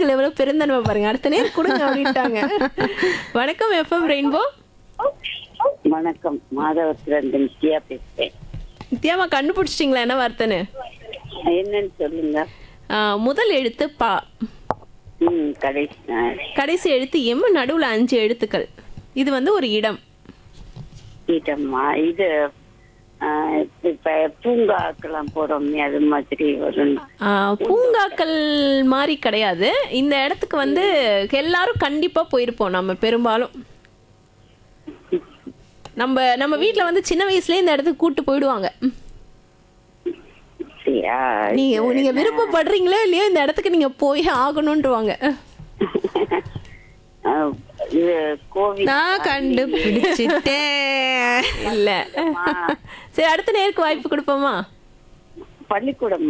நேர்கள் எவ்வளவு பெருந்தன்மை பாருங்க அடுத்த நேரம் கொடுங்க அப்படின்ட்டாங்க வணக்கம் எஃப்எம் ரெயின்போ வணக்கம் மாதவத்திலிருந்து நித்யா பேசுறேன் நித்யாமா கண்டுபிடிச்சிட்டிங்களா என்ன வார்த்தைன்னு என்னன்னு சொல்லுங்க ஆ, முதல் எழுத்து பா ம் கடைசி நாள் கடைசி எழுத்து எம் நடுவுல அஞ்சு எழுத்துக்கள் இது வந்து ஒரு இடம் இதம்மா இது ஆ, இப்ப பூங்காக்கெல்லாம் போறோமே அது மாதிரி வரும் ஆ, பூங்காக்கள் மாதிரி கிடையாது இந்த இடத்துக்கு வந்து எல்லாரும் கண்டிப்பா போயிருப்போம் நம்ம பெரும்பாலும் நம்ம நம்ம வீட்ல வந்து சின்ன வயசுலயே இந்த இடத்துக்கு கூட்டு போயிடுவாங்க சரியா நீங்க நீங்க விருப்பப்படுறீங்களோ இல்லையோ இந்த இடத்துக்கு நீங்க போய் ஆகணும்ன்றவாங்க ஆ, இது கோவில் நான் கண்டுபிடிச்சிட்டேன் இல்ல சரி அடுத்த நேருக்கு வாய்ப்பு கொடுப்போமா பள்ளிக்கூடம்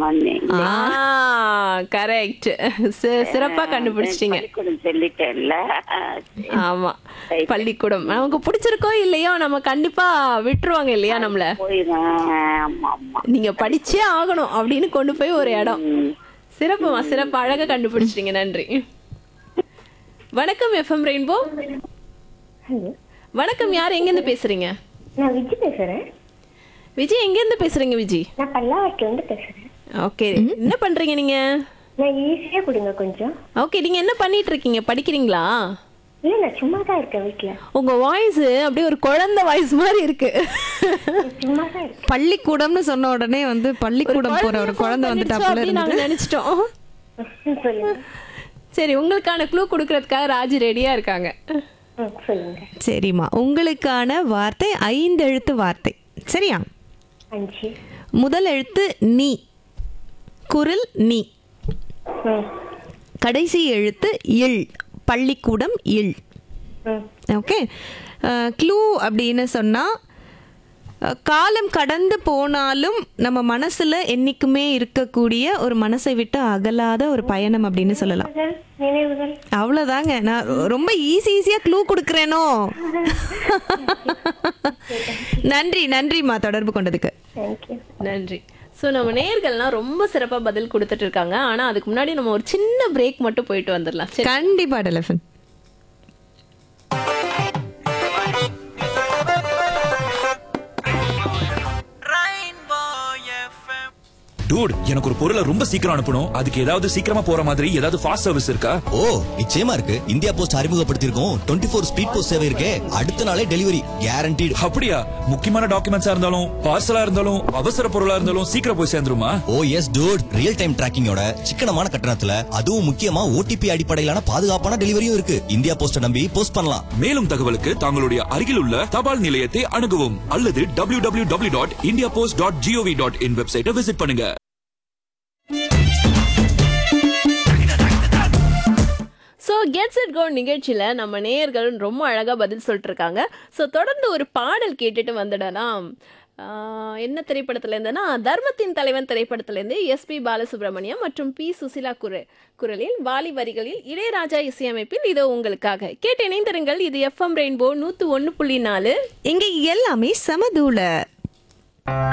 கரெக்ட் சிறப்பா கண்டுபிடிச்சிட்டீங்க பள்ளிக்கூடம் சொல்லிட்டேன்ல ஆமா பள்ளிக்கூடம் நமக்கு பிடிச்சிருக்கோ இல்லையோ நம்ம கண்டிப்பா விட்டுருவாங்க இல்லையா நம்மள போயிடும் ஆமா ஆமா நீங்க படிச்சே ஆகணும் அப்படின்னு கொண்டு போய் ஒரு இடம் ம். சிறப்புமா சிறப்பு அழகா கண்டுபிடிச்சிட்டீங்க நன்றி வணக்கம் எஃப்எம் ரெயின்போ ஹலோ வணக்கம் யார் எங்க இருந்து பேசுறீங்க நான் விஜி பேசுறேன் விஜய் எங்க இருந்து பேசுறீங்க விஜய் நான் பல்லாவரத்துல இருந்து பேசுறேன் ஓகே என்ன பண்றீங்க நீங்க நான் ஈஸியா கொடுங்க கொஞ்சம் ஓகே நீங்க என்ன பண்ணிட்டு இருக்கீங்க படிக்கிறீங்களா இல்ல நான் சும்மா தான் இருக்கேன் வீட்ல உங்க வாய்ஸ் அப்படியே ஒரு குழந்தை வாய்ஸ் மாதிரி இருக்கு சும்மா தான் இருக்கேன் பள்ளிக்கூடம்னு சொன்ன உடனே வந்து பள்ளிக்கூடம் போற ஒரு குழந்தை வந்துட்டாப்புல அப்படின்னு நாங்க இருந்து நினைச்சிட்டோம் சொல்லுங்க சரி உங்களுக்கான க்ளூ கொடுக்கறதுக்காக ராஜி ரெடியா இருக்காங்க ம், சொல்லுங்க சரிம்மா உங்களுக்கான வார்த்தை ஐந்து எழுத்து வார்த்தை சரியா அஞ்சு முதல் எழுத்து நீ குரில் நீ ம் கடைசி எழுத்து இல் பள்ளிக்கூடம் இல் ம் ஓகே க்ளூ அப்படின்னு சொன்னால் காலம் கடந்து போனாலும் நம்ம மனசுல என்னைக்குமே இருக்கக்கூடிய ஒரு மனசை விட்டு அகலாத ஒரு பயணம் அப்படின்னு சொல்லலாம் நினைவுகள், நினைவுகள் அவ்வளோதாங்க நான் ரொம்ப ஈஸி ஈஸியாக க்ளூ கொடுக்குறேனோ நன்றி நன்றிம்மா தொடர்பு கொண்டதுக்கு தேங்க்யூ நன்றி ஸோ நம்ம நேயர்கள்லாம் ரொம்ப சிறப்பா பதில் கொடுத்துட்டு இருக்காங்க ஆனா அதுக்கு முன்னாடி நம்ம ஒரு சின்ன பிரேக் மட்டும் போயிட்டு வந்துடலாம் சரி கண்டிப்பா டெலிஃபன் டூட் எனக்கு ஒரு பொருளை ரொம்ப சீக்கிரம் அனுப்பணும் அதுக்கு ஏதாவது சீக்கிரமா போற மாதிரி ஏதாவது ஃபாஸ்ட் சர்வீஸ் இருக்கா ஓ நிச்சயமா இருக்கு இந்தியா போஸ்ட் அறிமுகப்படுத்தியிருக்கோம் டுவெண்ட்டி ஃபோர் ஸ்பீட் போஸ்ட் சேவை இருக்கே அடுத்த நாளே டெலிவரி கேரண்டீடு அப்படியா முக்கியமான டாக்குமெண்ட்ஸா இருந்தாலும் பார்சலா இருந்தாலும் அவசர பொருளா இருந்தாலும் சீக்கிரம் போய் சேர்ந்துருமா oh yes dude real time டிராக்கிங்கோட சிக்கனமான கட்டணத்துல அதுவும் முக்கியமா ஓடிபி அடிப்படையிலான பாதுகாப்பான டெலிவரியும் இருக்கு இந்தியா போஸ்ட நம்பி போஸ்ட் பண்ணலாம் மேலும் தகவலுக்கு தங்களுடைய அருகில் உள்ள தபால் நிலையத்தை அணுகவும் அல்லது W W W dot India post dot gov dot in வெப்சைட்டை விசிட் பண்ணுங்க ஸோ கெட்ஸ் இட் கோ நிகழ்ச்சியில் நம்ம நேயர்கள் ரொம்ப அழகாக பதில் சொல்லிட்டு இருக்காங்க ஸோ தொடர்ந்து ஒரு பாடல் கேட்டுட்டு வந்துடலாம் ஆஹ் என்ன திரைப்படத்துல இருந்தனா தர்மத்தின் தலைவன் திரைப்படத்திலேருந்து எஸ்பி பாலசுப்ரமணியம் மற்றும் பி சுசிலா குர குரலில் வாலி வரிகளில் இளையராஜா இசையமைப்பில் இதோ உங்களுக்காக கேட்டு இணைந்திருங்கள் இது எஃப்எம் ரெயின்போ நூற்று ஒன்று புள்ளி நாலு இங்கே எல்லாமே சமதூள